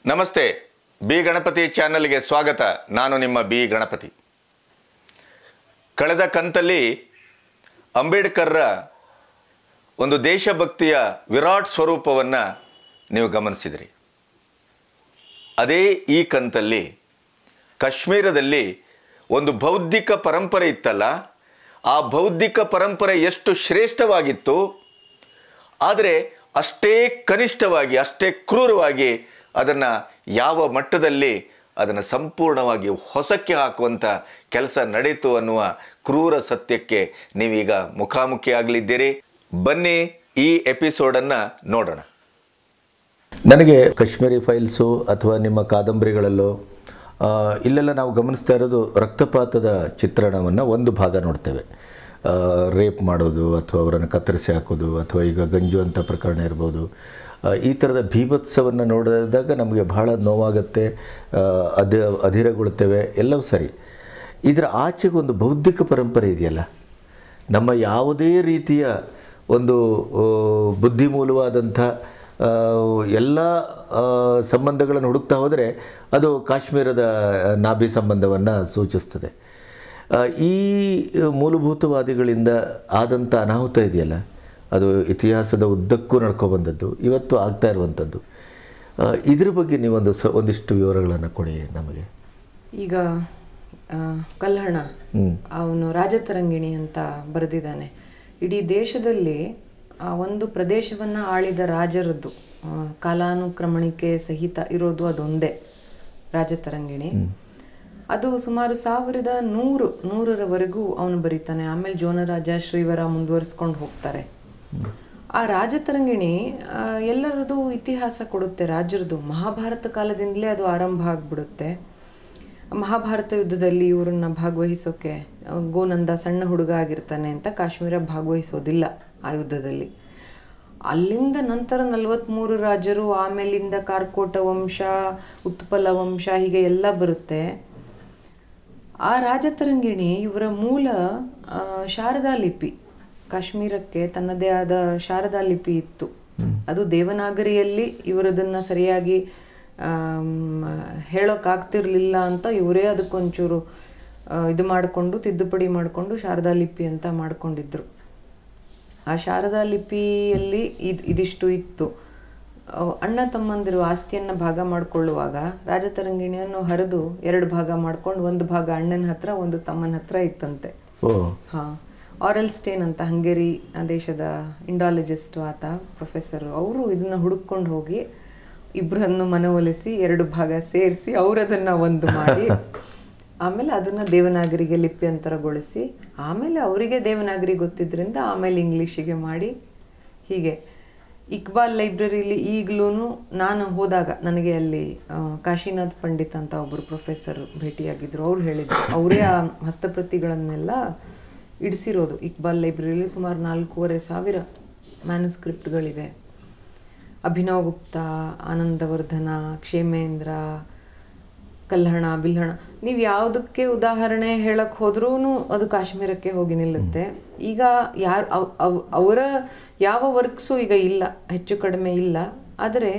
ನಮಸ್ತೆ ಬಿ ಗಣಪತಿ ಚಾನಲ್ಗೆ ಸ್ವಾಗತ ನಾನು ನಿಮ್ಮ ಬಿ ಗಣಪತಿ ಕಳೆದ ಕಂತಲ್ಲಿ ಅಂಬೇಡ್ಕರ್ರ ಒಂದು ದೇಶಭಕ್ತಿಯ ವಿರಾಟ್ ಸ್ವರೂಪವನ್ನು ನೀವು ಗಮನಿಸಿದ್ರಿ ಅದೇ ಈ ಕಂತಲ್ಲಿ ಕಾಶ್ಮೀರದಲ್ಲಿ ಒಂದು ಬೌದ್ಧಿಕ ಪರಂಪರೆ ಇತ್ತಲ್ಲ ಆ ಬೌದ್ಧಿಕ ಪರಂಪರೆ ಎಷ್ಟು ಶ್ರೇಷ್ಠವಾಗಿತ್ತು ಆದರೆ ಅಷ್ಟೇ ಕನಿಷ್ಠವಾಗಿ ಅಷ್ಟೇ ಕ್ರೂರವಾಗಿ ಅದನ್ನು ಯಾವ ಮಟ್ಟದಲ್ಲಿ ಅದನ್ನು ಸಂಪೂರ್ಣವಾಗಿ ಹೊಸಕ್ಕೆ ಹಾಕುವಂಥ ಕೆಲಸ ನಡೀತು ಅನ್ನುವ ಕ್ರೂರ ಸತ್ಯಕ್ಕೆ ನೀವೀಗ ಮುಖಾಮುಖಿಯಾಗಲಿದ್ದೀರಿ ಬನ್ನಿ ಈ ಎಪಿಸೋಡನ್ನು ನೋಡೋಣ ನನಗೆ ಕಾಶ್ಮೀರಿ ಫೈಲ್ಸು ಅಥವಾ ನಿಮ್ಮ ಕಾದಂಬರಿಗಳಲ್ಲೋ ಆ, ಇಲ್ಲೆಲ್ಲ ನಾವು ಗಮನಿಸ್ತಾ ಇರೋದು ರಕ್ತಪಾತದ ಚಿತ್ರಣವನ್ನು ಒಂದು ಭಾಗ ನೋಡ್ತೇವೆ ರೇಪ್ ಮಾಡೋದು ಅಥವಾ ಅವರನ್ನು ಕತ್ತರಿಸಿ ಹಾಕೋದು ಅಥವಾ ಈಗ ಗಂಜು ಅಂತ ಪ್ರಕರಣ ಇರ್ಬೋದು ಆ, ಈ ಥರದ ಭೀಭತ್ಸವನ್ನು ನೋಡಿದಾಗ ನಮಗೆ ಬಹಳ ನೋವಾಗುತ್ತೆ ಆ, ಅಧ ಅಧೀರಗೊಳ್ತೇವೆ ಎಲ್ಲವೂ ಸರಿ ಇದರ ಆಚೆಗೆ ಒಂದು ಬೌದ್ಧಿಕ ಪರಂಪರೆ ಇದೆಯಲ್ಲ ನಮ್ಮ ಯಾವುದೇ ರೀತಿಯ ಒಂದು ಆ, ಬುದ್ಧಿಮೂಲವಾದಂಥ ಆ, ಎಲ್ಲ ಆ, ಸಂಬಂಧಗಳನ್ನು ಹುಡುಕ್ತಾ ಹೋದರೆ ಅದು ಕಾಶ್ಮೀರದ ನಾಭಿ ಸಂಬಂಧವನ್ನು ಸೂಚಿಸ್ತದೆ ಆ, ಈ ಮೂಲಭೂತವಾದಿಗಳಿಂದ ಆದಂಥ ಅನಾಹುತ ಇದೆಯಲ್ಲ ಅದು ಇತಿಹಾಸದ ಉದ್ದಕ್ಕೂ ನಡ್ಕೊಬಂದದ್ದು ಇವತ್ತು ಆಗ್ತಾ ಇರುವಂಥದ್ದು ಆ, ಇದ್ರ ಬಗ್ಗೆ ನೀವೊಂದು ಸ ಒಂದಿಷ್ಟು ವಿವರಗಳನ್ನು ಕೊಡಿ ನಮಗೆ ಈಗ ಆ, ಕಲ್ಹಣ ಅವನು ರಾಜತರಂಗಿಣಿ ಅಂತ ಬರೆದಿದ್ದಾನೆ ಇಡೀ ದೇಶದಲ್ಲಿ ಆ ಒಂದು ಪ್ರದೇಶವನ್ನ ಆಳಿದ ರಾಜರದ್ದು ಆ, ಕಾಲಾನುಕ್ರಮಣಿಕೆ ಸಹಿತ ಇರೋದು ಅದೊಂದೇ ರಾಜತರಂಗಿಣಿ ಅದು ಸುಮಾರು ಸಾವಿರದ ನೂರು ನೂರರವರೆಗೂ ಅವನು ಬರೀತಾನೆ ಆಮೇಲೆ ಜೋನರಾಜ ಶ್ರೀವರ ಮುಂದುವರಿಸ್ಕೊಂಡು ಹೋಗ್ತಾರೆ ಆ ರಾಜತರಂಗಿಣಿ ಆ, ಎಲ್ಲರದು ಇತಿಹಾಸ ಕೊಡುತ್ತೆ ರಾಜರದು ಮಹಾಭಾರತ ಕಾಲದಿಂದಲೇ ಅದು ಆರಂಭ ಆಗ್ಬಿಡುತ್ತೆ ಮಹಾಭಾರತ ಯುದ್ಧದಲ್ಲಿ ಇವರನ್ನ ಭಾಗವಹಿಸೋಕೆ ಆ, ಗೋನಂದ ಸಣ್ಣ ಹುಡುಗ ಆಗಿರ್ತಾನೆ ಅಂತ ಕಾಶ್ಮೀರ ಭಾಗವಹಿಸೋದಿಲ್ಲ ಆ ಯುದ್ಧದಲ್ಲಿ ಅಲ್ಲಿಂದ ನಂತರ ನಲವತ್ತ್ಮೂರು ರಾಜರು ಆಮೇಲಿಂದ ಕಾರ್ಕೋಟ ವಂಶ ಉತ್ಪಲ ವಂಶ ಹೀಗೆ ಎಲ್ಲ ಬರುತ್ತೆ ಆ ರಾಜತರಂಗಿಣಿ ಇವರ ಮೂಲ ಆ, ಶಾರದಾ ಲಿಪಿ ಕಾಶ್ಮೀರಕ್ಕೆ ತನ್ನದೇ ಆದ ಶಾರದಾ ಲಿಪಿ ಇತ್ತು ಅದು ದೇವನಾಗರಿಯಲ್ಲಿ ಇವರದನ್ನ ಸರಿಯಾಗಿ ಆಮ್, ಹೇಳೋಕ್ಕಾಗ್ತಿರ್ಲಿಲ್ಲ ಅಂತ ಇವರೇ ಅದಕ್ಕೊಂಚೂರು ಆ, ಇದು ಮಾಡಿಕೊಂಡು ತಿದ್ದುಪಡಿ ಮಾಡಿಕೊಂಡು ಶಾರದಾ ಲಿಪಿ ಅಂತ ಮಾಡ್ಕೊಂಡಿದ್ರು ಆ ಶಾರದಾ ಲಿಪಿಯಲ್ಲಿ ಇದ್ ಇದಿಷ್ಟು ಇತ್ತು ಅವ್ ಅಣ್ಣ ತಮ್ಮಂದಿರು ಆಸ್ತಿಯನ್ನು ಭಾಗ ಮಾಡಿಕೊಳ್ಳುವಾಗ ರಾಜತರಂಗಿಣಿಯನ್ನು ಹರಿದು ಎರಡು ಭಾಗ ಮಾಡ್ಕೊಂಡು ಒಂದು ಭಾಗ ಅಣ್ಣನ ಹತ್ರ ಒಂದು ತಮ್ಮನ ಹತ್ರ ಇತ್ತಂತೆ ಓ ಹಾಂ ಆರಲ್ ಸ್ಟೇನ್ ಅಂತ ಹಂಗೇರಿ ದೇಶದ ಇಂಡಾಲಜಿಸ್ಟ್ ಆತ ಪ್ರೊಫೆಸರು ಅವರು ಇದನ್ನ ಹುಡುಕೊಂಡು ಹೋಗಿ ಇಬ್ಬರನ್ನು ಮನವೊಲಿಸಿ ಎರಡು ಭಾಗ ಸೇರಿಸಿ ಅವರದನ್ನ ಒಂದು ಮಾಡಿ ಆಮೇಲೆ ಅದನ್ನ ದೇವನಾಗರಿಗೆ ಲಿಪ್ಯಂತರಗೊಳಿಸಿ ಆಮೇಲೆ ಅವರಿಗೆ ದೇವನಾಗರಿ ಗೊತ್ತಿದ್ರಿಂದ ಆಮೇಲೆ ಇಂಗ್ಲೀಷಿಗೆ ಮಾಡಿ ಹೀಗೆ ಇಕ್ಬಾಲ್ ಲೈಬ್ರರಿಲಿ ಈಗಲೂ ನಾನು ಹೋದಾಗ ನನಗೆ ಅಲ್ಲಿ ಆ, ಕಾಶಿನಾಥ್ ಪಂಡಿತ್ ಅಂತ ಒಬ್ಬರು ಪ್ರೊಫೆಸರ್ ಭೇಟಿಯಾಗಿದ್ರು ಅವ್ರು ಹೇಳಿದ್ರು ಅವರೇ ಆ ಹಸ್ತಪ್ರತಿಗಳನ್ನೆಲ್ಲ ಇಡಿಸಿರೋದು ಇಕ್ಬಾಲ್ ಲೈಬ್ರರಿಲಿ ಸುಮಾರು ನಾಲ್ಕೂವರೆ ಸಾವಿರ ಮ್ಯಾನುಸ್ಕ್ರಿಪ್ಟ್ಗಳಿವೆ ಅಭಿನವ್ ಗುಪ್ತಾ ಆನಂದವರ್ಧನ ಕ್ಷೇಮೇಂದ್ರ ಕಲ್ಹಣ ಬಿಲ್ಹಣ ನೀವು ಯಾವುದಕ್ಕೆ ಉದಾಹರಣೆ ಹೇಳಕ್ ಹೋದ್ರೂ ಅದು ಕಾಶ್ಮೀರಕ್ಕೆ ಹೋಗಿ ನಿಲ್ಲುತ್ತೆ ಈಗ ಯಾರು ಅವರ ಯಾವ ವರ್ಕ್ಸು ಈಗ ಇಲ್ಲ ಹೆಚ್ಚು ಕಡಿಮೆ ಇಲ್ಲ ಆದರೆ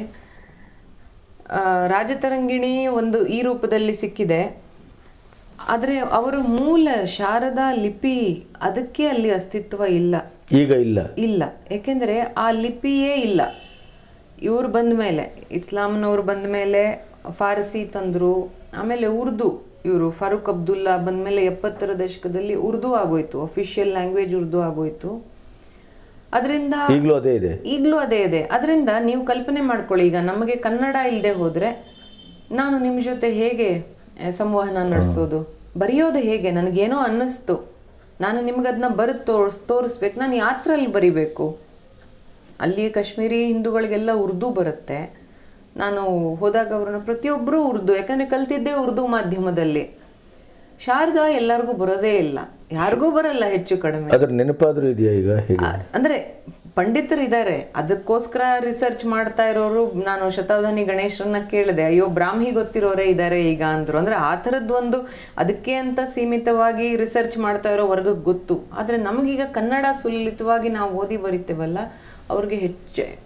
ಆ, ರಾಜತರಂಗಿಣಿ ಒಂದು ಈ ರೂಪದಲ್ಲಿ ಸಿಕ್ಕಿದೆ ಆದರೆ ಅವರ ಮೂಲ ಶಾರದಾ ಲಿಪಿ ಅದಕ್ಕೆ ಅಲ್ಲಿ ಅಸ್ತಿತ್ವ ಇಲ್ಲ ಈಗ ಇಲ್ಲ ಇಲ್ಲ ಯಾಕೆಂದರೆ ಆ ಲಿಪಿಯೇ ಇಲ್ಲ ಇವ್ರು ಬಂದ ಮೇಲೆ ಇಸ್ಲಾಂನವ್ರು ಬಂದ ಮೇಲೆ ಫಾರಸಿ ತಂದರು ಆಮೇಲೆ ಉರ್ದು ಇವರು ಫಾರೂಕ್ ಅಬ್ದುಲ್ಲಾ ಬಂದ ಮೇಲೆ ಎಪ್ಪತ್ತರ ದಶಕದಲ್ಲಿ ಉರ್ದು ಆಗೋಯ್ತು ಅಫಿಷಿಯಲ್ ಲ್ಯಾಂಗ್ವೇಜ್ ಉರ್ದು ಆಗೋಯ್ತು ಅದರಿಂದ ಈಗಲೂ ಅದೇ ಇದೆ ಈಗಲೂ ಅದೇ ಇದೆ ಅದರಿಂದ ನೀವು ಕಲ್ಪನೆ ಮಾಡ್ಕೊಳ್ಳಿ ಈಗ ನಮಗೆ ಕನ್ನಡ ಇಲ್ಲದೆ ಹೋದ್ರೆ ನಾನು ನಿಮ್ಮ ಜೊತೆ ಹೇಗೆ ಆ, ಸಂವಹನ ನಡೆಸೋದು ಬರೆಯೋದು ಹೇಗೆ ನನಗೇನೋ ಅನ್ನಿಸ್ತು ನಾನು ನಿಮ್ಗೆ ಅದನ್ನ ಬರೆದು ತೋರ್ಸ್ ತೋರಿಸ್ಬೇಕು ನಾನು ಯಾತ್ರಲ್ಲಿ ಬರಿಬೇಕು ಅಲ್ಲಿ ಕಾಶ್ಮೀರಿ ಹಿಂದೂಗಳಿಗೆಲ್ಲ ಉರ್ದು ಬರುತ್ತೆ ನಾನು ಹೋದಾಗ ಅವ್ರನ್ನ ಪ್ರತಿಯೊಬ್ಬರೂ ಉರ್ದು ಯಾಕಂದರೆ ಕಲ್ತಿದ್ದೇ ಉರ್ದು ಮಾಧ್ಯಮದಲ್ಲಿ ಶಾರದಾ ಎಲ್ಲರಿಗೂ ಬರೋದೇ ಇಲ್ಲ ಯಾರಿಗೂ ಬರಲ್ಲ ಹೆಚ್ಚು ಕಡಿಮೆ ಅದರ ನೆನಪಾದರೂ ಇದೆಯಾ ಈಗ ಹೇಗೆ ಆ- ಅಂದ್ರೆ ಪಂಡಿತರು ಇದ್ದಾರೆ ಅದಕ್ಕೋಸ್ಕರ ರಿಸರ್ಚ್ ಮಾಡ್ತಾ ಇರೋರು ನಾನು ಶತಾವಧಾನಿ ಗಣೇಶರನ್ನ ಕೇಳಿದೆ ಅಯ್ಯೋ ಬ್ರಾಹ್ಮಿ ಗೊತ್ತಿರೋರೇ ಇದ್ದಾರೆ ಈಗ ಅಂದ್ರು ಅಂದ್ರೆ ಆ ಥರದ್ದು ಒಂದು ಅದಕ್ಕೆ ಅಂತ ಸೀಮಿತವಾಗಿ ರಿಸರ್ಚ್ ಮಾಡ್ತಾ ಇರೋ ವರ್ಗಕ್ಕೆ ಗೊತ್ತು ಆದರೆ ನಮಗೀಗ ಕನ್ನಡ ಸುಲಲಿತವಾಗಿ ನಾವು ಓದಿ ಬರಿತೇವಲ್ಲ ಅವ್ರಿಗೆ ಹೆಚ್ಚು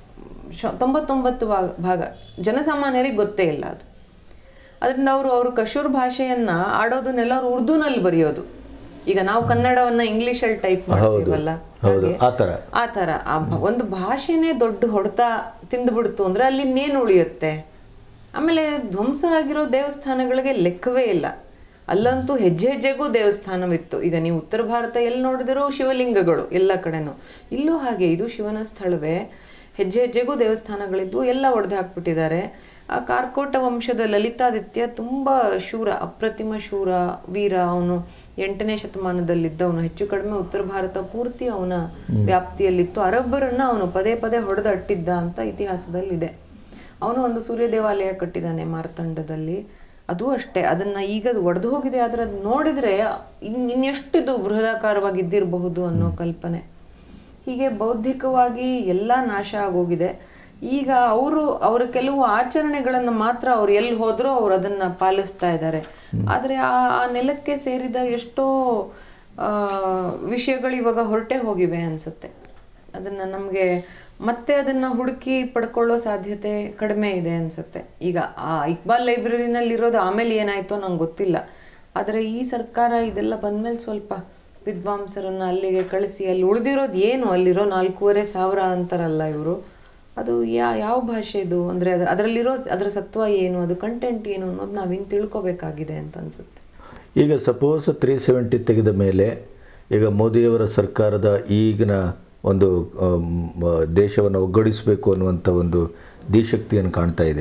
ಶೊ- ತೊಂಬತ್ತೊಂಬತ್ತು ಭಾಗ ಭಾಗ ಜನಸಾಮಾನ್ಯರಿಗೆ ಗೊತ್ತೇ ಇಲ್ಲ ಅದು ಅದರಿಂದ ಅವರು ಅವರು ಕಶೂರ್ ಭಾಷೆಯನ್ನ ಆಡೋದನ್ನೆಲ್ಲ ಅವ್ರು ಉರ್ದುನಲ್ಲಿ ಬರೆಯೋದು ಈಗ ನಾವು ಕನ್ನಡವನ್ನ ಇಂಗ್ಲಿಷಲ್ಲಿ ಟೈಪ್ ಮಾಡ್ತೀವಲ್ಲ ಹೌದು ಆ ಥರ ಆ ಥರ ಆ ಭ- ಒಂದು ಭಾಷೆನೇ ದೊಡ್ಡ ಹೊಡೆತ ತಿಂದುಬಿಡ್ತು ಅಂದ್ರೆ ಅಲ್ಲಿ ಇನ್ನೇನು ಉಳಿಯುತ್ತೆ ಆಮೇಲೆ ಧ್ವಂಸ ಆಗಿರೋ ದೇವಸ್ಥಾನಗಳಿಗೆ ಲೆಕ್ಕವೇ ಇಲ್ಲ ಅಲ್ಲಂತೂ ಹೆಜ್ಜೆ ಹೆಜ್ಜೆಗೂ ದೇವಸ್ಥಾನವಿತ್ತು ಈಗ ನೀವು ಉತ್ತರ ಭಾರತ ಎಲ್ಲಿ ನೋಡಿದಿರೋ ಶಿವಲಿಂಗಗಳು ಎಲ್ಲ ಕಡೆನೂ ಇಲ್ಲೂ ಹಾಗೆ ಇದು ಶಿವನ ಸ್ಥಳವೇ ಹೆಜ್ಜೆ ಹೆಜ್ಜೆಗೂ ದೇವಸ್ಥಾನಗಳಿದ್ದು ಎಲ್ಲ ಒಡೆದು ಹಾಕ್ಬಿಟ್ಟಿದ್ದಾರೆ ಆ ಕಾರ್ಕೋಟ ವಂಶದ ಲಲಿತಾದಿತ್ಯ ತುಂಬ ಶೂರ ಅಪ್ರತಿಮ ಶೂರ ವೀರ ಅವನು ಎಂಟನೇ ಶತಮಾನದಲ್ಲಿದ್ದ ಅವನು ಹೆಚ್ಚು ಕಡಿಮೆ ಉತ್ತರ ಭಾರತ ಪೂರ್ತಿ ಅವನ ವ್ಯಾಪ್ತಿಯಲ್ಲಿತ್ತು ಅರಬ್ಬರನ್ನ ಅವನು ಪದೇ ಪದೇ ಹೊಡೆದಟ್ಟಿದ್ದ ಅಂತ ಇತಿಹಾಸದಲ್ಲಿದೆ ಅವನು ಒಂದು ಸೂರ್ಯ ದೇವಾಲಯ ಕಟ್ಟಿದ್ದಾನೆ ಮಾರ್ತಂಡದಲ್ಲಿ ಅದು ಅಷ್ಟೇ ಅದನ್ನ ಈಗ ಅದು ಒಡೆದು ಹೋಗಿದೆ ಆದ್ರೆ ಅದು ನೋಡಿದ್ರೆ ಇನ್ ಇನ್ನೆಷ್ಟಿದು ಬೃಹದಾಕಾರವಾಗಿ ಇದ್ದಿರಬಹುದು ಅನ್ನೋ ಕಲ್ಪನೆ ಹೀಗೆ ಬೌದ್ಧಿಕವಾಗಿ ಎಲ್ಲ ನಾಶ ಆಗೋಗಿದೆ ಈಗ ಅವರು ಅವರ ಕೆಲವು ಆಚರಣೆಗಳನ್ನು ಮಾತ್ರ ಅವ್ರು ಎಲ್ಲಿ ಹೋದ್ರೂ ಅವ್ರು ಅದನ್ನ ಪಾಲಿಸ್ತಾ ಇದ್ದಾರೆ ಆದರೆ ಆ ಆ ನೆಲಕ್ಕೆ ಸೇರಿದ ಎಷ್ಟೋ ಆ, ವಿಷಯಗಳು ಇವಾಗ ಹೊರಟೆ ಹೋಗಿವೆ ಅನ್ಸುತ್ತೆ ಅದನ್ನ ನಮಗೆ ಮತ್ತೆ ಅದನ್ನ ಹುಡುಕಿ ಪಡ್ಕೊಳ್ಳೋ ಸಾಧ್ಯತೆ ಕಡಿಮೆ ಇದೆ ಅನ್ಸುತ್ತೆ ಈಗ ಆ ಇಕ್ಬಾಲ್ ಲೈಬ್ರರಿನಲ್ಲಿ ಇರೋದು ಆಮೇಲೆ ಏನಾಯ್ತೋ ನಂಗೆ ಗೊತ್ತಿಲ್ಲ ಆದರೆ ಈ ಸರ್ಕಾರ ಇದೆಲ್ಲ ಬಂದ್ಮೇಲೆ ಸ್ವಲ್ಪ ವಿದ್ವಾಂಸರನ್ನ ಅಲ್ಲಿಗೆ ಕಳಿಸಿ ಅಲ್ಲಿ ಉಳಿದಿರೋದು ಏನು ಅಲ್ಲಿರೋ ನಾಲ್ಕೂವರೆ ಸಾವಿರ ಅಂತಾರಲ್ಲ ಇವರು ಅದು ಯಾ ಯಾವ ಭಾಷೆ ಇದು ಅಂದರೆ ಅದ್ರ ಅದರಲ್ಲಿರೋ ಅದರ ಸತ್ವ ಏನು ಅದು ಕಂಟೆಂಟ್ ಏನು ಅನ್ನೋದು ನಾವಿನ್ನು ತಿಳ್ಕೊಬೇಕಾಗಿದೆ ಅಂತ ಅನ್ಸುತ್ತೆ ಈಗ ಸಪೋಸ್ ತ್ರೀ ಸೆವೆಂಟಿ ತೆಗೆದ ಮೇಲೆ ಈಗ ಮೋದಿಯವರ ಸರ್ಕಾರದ ಈಗಿನ ಒಂದು ದೇಶವನ್ನು ಒಗ್ಗಡಿಸಬೇಕು ಅನ್ನುವಂಥ ಒಂದು ದಿಶಕ್ತಿಯನ್ನು ಕಾಣ್ತಾ ಇದೆ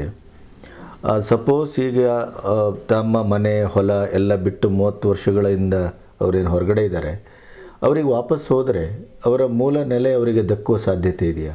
ಸಪೋಸ್ ಈಗ ಆ, ತಮ್ಮ ಮನೆ ಹೊಲ ಎಲ್ಲ ಬಿಟ್ಟು ಮೂವತ್ತು ವರ್ಷಗಳಿಂದ ಅವರೇನು ಹೊರಗಡೆ ಇದ್ದಾರೆ ಅವರಿಗೆ ವಾಪಸ್ ಹೋದರೆ ಅವರ ಮೂಲ ನೆಲೆ ಅವರಿಗೆ ದಕ್ಕುವ ಸಾಧ್ಯತೆ ಇದೆಯಾ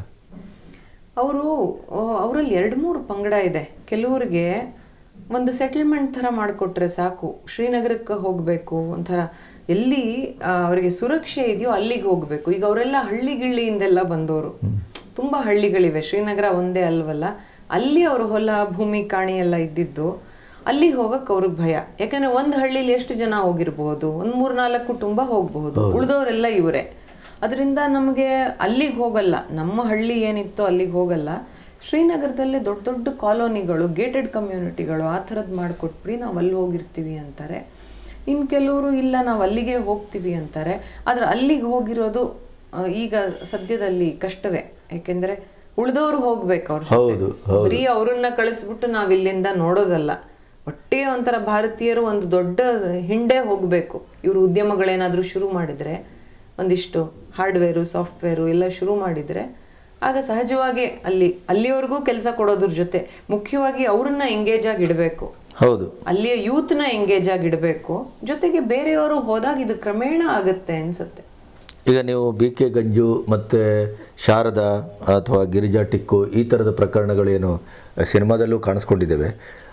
ಅವರು ಅವರಲ್ಲಿ ಎರಡು ಮೂರು ಪಂಗಡ ಇದೆ ಕೆಲವ್ರಿಗೆ ಒಂದು ಸೆಟಲ್ಮೆಂಟ್ ಥರ ಮಾಡಿಕೊಟ್ರೆ ಸಾಕು ಶ್ರೀನಗರಕ್ಕೆ ಹೋಗಬೇಕು ಒಂಥರ ಎಲ್ಲಿ ಆ, ಅವರಿಗೆ ಸುರಕ್ಷೆ ಇದೆಯೋ ಅಲ್ಲಿಗೆ ಹೋಗಬೇಕು ಈಗ ಅವರೆಲ್ಲ ಹಳ್ಳಿ ಗಿಳ್ಳಿಯಿಂದೆಲ್ಲ ಬಂದವರು ತುಂಬ ಹಳ್ಳಿಗಳಿವೆ ಶ್ರೀನಗರ ಒಂದೇ ಅಲ್ವಲ್ಲ ಅಲ್ಲಿ ಅವರು ಹೊಲ ಭೂಮಿ ಕಾಣಿ ಎಲ್ಲ ಇದ್ದಿದ್ದು ಅಲ್ಲಿಗೆ ಹೋಗಕ್ಕೆ ಅವ್ರಿಗೆ ಭಯ ಯಾಕಂದ್ರೆ ಒಂದು ಹಳ್ಳಿಲಿ ಎಷ್ಟು ಜನ ಹೋಗಿರಬಹುದು ಒಂದು ಮೂರ್ನಾಲ್ಕು ಕುಟುಂಬ ಹೋಗಬಹುದು ಉಳಿದವರೆಲ್ಲ ಇವರೇ ಅದರಿಂದ ನಮಗೆ ಅಲ್ಲಿಗೆ ಹೋಗಲ್ಲ ನಮ್ಮ ಹಳ್ಳಿ ಏನಿತ್ತೋ ಅಲ್ಲಿಗೆ ಹೋಗಲ್ಲ ಶ್ರೀನಗರದಲ್ಲೇ ದೊಡ್ಡ ದೊಡ್ಡ ಕಾಲೋನಿಗಳು ಗೇಟೆಡ್ ಕಮ್ಯುನಿಟಿಗಳು ಆ ಥರದ್ದು ಮಾಡಿಕೊಟ್ಬಿಡಿ ನಾವು ಅಲ್ಲಿ ಹೋಗಿರ್ತೀವಿ ಅಂತಾರೆ ಇನ್ನು ಕೆಲವರು ಇಲ್ಲ ನಾವು ಅಲ್ಲಿಗೆ ಹೋಗ್ತೀವಿ ಅಂತಾರೆ ಆದರೆ ಅಲ್ಲಿಗೆ ಹೋಗಿರೋದು ಆ, ಈಗ ಸದ್ಯದಲ್ಲಿ ಕಷ್ಟವೇ ಯಾಕೆಂದ್ರೆ ಉಳಿದವರು ಹೋಗ್ಬೇಕು ಅವ್ರ ಜೊತೆ. ಹೌದು, ಬರೀ ಅವ್ರನ್ನ ಕಳಿಸ್ಬಿಟ್ಟು ನಾವು ಇಲ್ಲಿಂದ ನೋಡೋದಲ್ಲ ಒಟ್ಟೆ ಒಂಥರ ಭಾರತೀಯರು ಒಂದು ದೊಡ್ಡ ಹಿಂಡೆ ಹೋಗಬೇಕು ಇವರು ಉದ್ಯಮಗಳೇನಾದರೂ ಶುರು ಮಾಡಿದರೆ ಒಂದಿಷ್ಟು ಹಾರ್ಡ್ವೇರು ಸಾಫ್ಟ್ವೇರು ಎಲ್ಲ ಶುರು ಮಾಡಿದರೆ ಆಗ ಸಹಜವಾಗಿ ಅಲ್ಲಿ ಅಲ್ಲಿವರೆಗೂ ಕೆಲಸ ಕೊಡೋದ್ರ ಜೊತೆ ಮುಖ್ಯವಾಗಿ ಅವ್ರನ್ನ ಎಂಗೇಜ್ ಆಗಿ ಇಡಬೇಕು ಹೌದು ಅಲ್ಲಿಯ ಯೂತ್ನ ಎಂಗೇಜ್ ಆಗಿ ಇಡಬೇಕು ಜೊತೆಗೆ ಬೇರೆಯವರು ಹೋದಾಗ ಇದು ಕ್ರಮೇಣ ಆಗುತ್ತೆ ಅನ್ಸುತ್ತೆ ಈಗ ನೀವು ಬಿ ಕೆ ಗಂಜು ಮತ್ತು ಶಾರದಾ ಅಥವಾ ಗಿರಿಜಾ ಟಿಕ್ಕು ಈ ಥರದ ಪ್ರಕರಣಗಳೇನು ಸಿನಿಮಾದಲ್ಲೂ ಕಾಣಿಸ್ಕೊಂಡಿದ್ದೇವೆ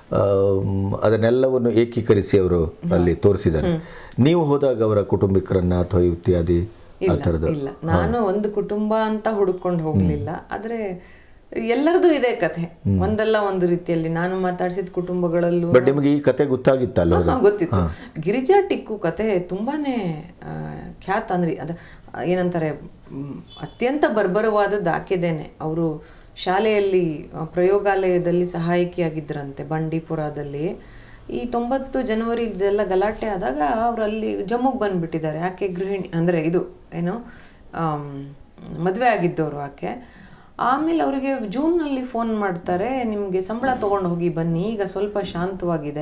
ಆಮ್, ಅದನ್ನೆಲ್ಲವನ್ನು ಏಕೀಕರಿಸಿ ಅವರು ಅಲ್ಲಿ ತೋರಿಸಿದ್ದಾರೆ ನೀವು ಹೋದಾಗ ಅವರ ಕುಟುಂಬಿಕರನ್ನ ಅಥವಾ ಇತ್ಯಾದಿ ಆ ಥರದ್ದು ಇಲ್ಲ ನಾನು ಒಂದು ಕುಟುಂಬ ಅಂತ ಹುಡುಕೊಂಡು ಹೋಗ್ಲಿಲ್ಲ ಆದ್ರೆ ಎಲ್ಲರದು ಇದೆ ಕಥೆ ಒಂದಲ್ಲ ಒಂದು ರೀತಿಯಲ್ಲಿ ನಾನು ಮಾತಾಡ್ಸಿದ ಕುಟುಂಬಗಳಲ್ಲೂ ಬಟ್ ನಿಮಗೆ ಈ ಕತೆ ಗೊತ್ತಾಗಿತ್ತಲ್ಲ ಹಾ, ಗೊತ್ತಿತ್ತು ಗಿರಿಜಾ ಟಿಕ್ಕು ಕತೆ ತುಂಬಾನೇ ಆ, ಖ್ಯಾತ ಅಂದ್ರೆ ಅದ ಏನಂತಾರೆ ಮ್, ಅತ್ಯಂತ ಬರ್ಬರವಾದದ್ದು ಆಕೆದೇನೆ ಅವರು ಶಾಲೆಯಲ್ಲಿ ಆ, ಪ್ರಯೋಗಾಲಯದಲ್ಲಿ ಸಹಾಯಕಿಯಾಗಿದ್ರಂತೆ ಬಂಡೀಪುರದಲ್ಲಿ ಈ ತೊಂಬತ್ತು ಜನವರಿ ಇದೆಲ್ಲ ಗಲಾಟೆ ಆದಾಗ ಅವರಲ್ಲಿ ಜಮ್ಮುಗೆ ಬಂದ್ಬಿಟ್ಟಿದ್ದಾರೆ ಆಕೆ ಗೃಹಿಣಿ ಅಂದ್ರೆ ಇದು ಏನು ಆಮ್, ಮದುವೆ ಆಗಿದ್ದವರು ಆಕೆ ಆಮೇಲೆ ಅವರಿಗೆ ಜೂನ್ನಲ್ಲಿ ಫೋನ್ ಮಾಡ್ತಾರೆ ನಿಮಗೆ ಸಂಬಳ ತೊಗೊಂಡು ಹೋಗಿ ಬನ್ನಿ ಈಗ ಸ್ವಲ್ಪ ಶಾಂತವಾಗಿದೆ